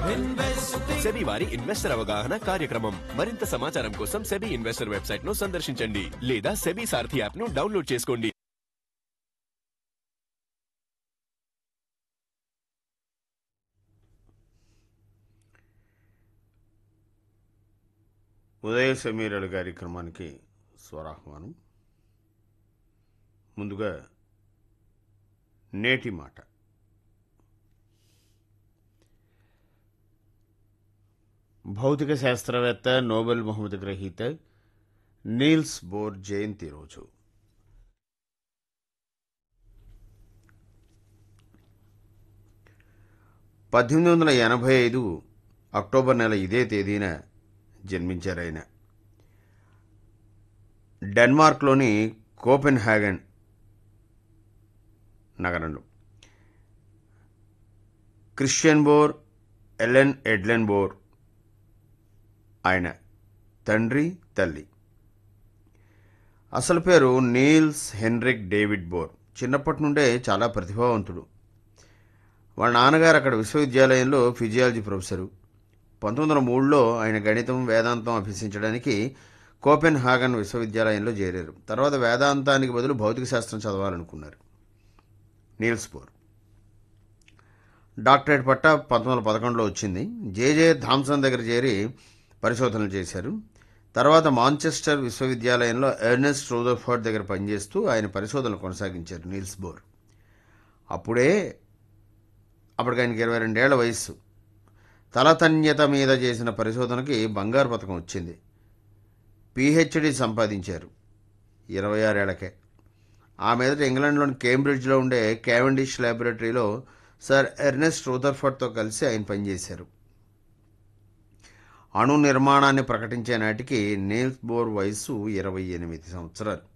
SEBI వారి investor అవగాహన కార్యక్రమం మరింత సమాచారం కోసం సెబీ ఇన్వెస్టర్ వెబ్సైట్ ను సందర్శించండి లేదా సెబీ సారథి యాప్ ను డౌన్లోడ్ చేసుకోండి ఉదయ సమీరల కార్యక్రమానికి స్వరాహ్వానం ముందుగా నేటి మాట భౌతిక శాస్త్రవేత్త నోబెల్ బహుమతి గ్రహీత నీల్స్ బోర్ జయంతి రోజు పద్దెనిమిది వందల ఎనభై ఐదు అక్టోబర్ నెల ఇదే తేదీన జన్మించారు ఆయన డెన్మార్క్లోని కోపెన్ హ్యాగన్ నగరంలో Christian Bohr Ellen Adler Bohr ఆయన తండ్రి తల్లి అసలు పేరు నీల్స్ హెన్రిక్ డేవిడ్ బోర్ చిన్నప్పటి నుండే చాలా ప్రతిభావంతుడు వాళ్ళ నాన్నగారు అక్కడ విశ్వవిద్యాలయంలో ఫిజియాలజీ ప్రొఫెసరు పంతొమ్మిది వందల మూడులో ఆయన గణితం వేదాంతం అభ్యసించడానికి కోపెన్ హాగన్ విశ్వవిద్యాలయంలో చేరారు తర్వాత వేదాంతానికి బదులు భౌతిక శాస్త్రం చదవాలనుకున్నారు నీల్స్ బోర్ డాక్టరేట్ పట్ట పంతొమ్మిది వందల పదకొండులో వచ్చింది జేజే థామ్సన్ దగ్గర చేరి పరిశోధనలు చేశారు తర్వాత మాంచెస్టర్ విశ్వవిద్యాలయంలో ఎర్నెస్ట్ రూదర్ఫర్డ్ దగ్గర పనిచేస్తూ ఆయన పరిశోధనలు కొనసాగించారు నీల్స్ బోర్ అప్పుడే అప్పటికి ఆయనకి ఇరవై రెండేళ్ల వయస్సు తలతన్యత మీద చేసిన పరిశోధనకి బంగారు పథకం వచ్చింది పిహెచ్డి సంపాదించారు ఇరవై ఆరేళ్లకే ఆ మీదట ఇంగ్లాండ్లోని కేంబ్రిడ్జ్లో ఉండే క్యావెండిష్ ల్యాబొరేటరీలో సర్ ఎర్నెస్ట్ రూదర్ఫర్డ్తో కలిసి ఆయన పనిచేశారు అణు నిర్మాణాన్ని ప్రకటించే నాటికి నీల్స్ బోర్ వయస్సు ఇరవై ఎనిమిది సంవత్సరాలు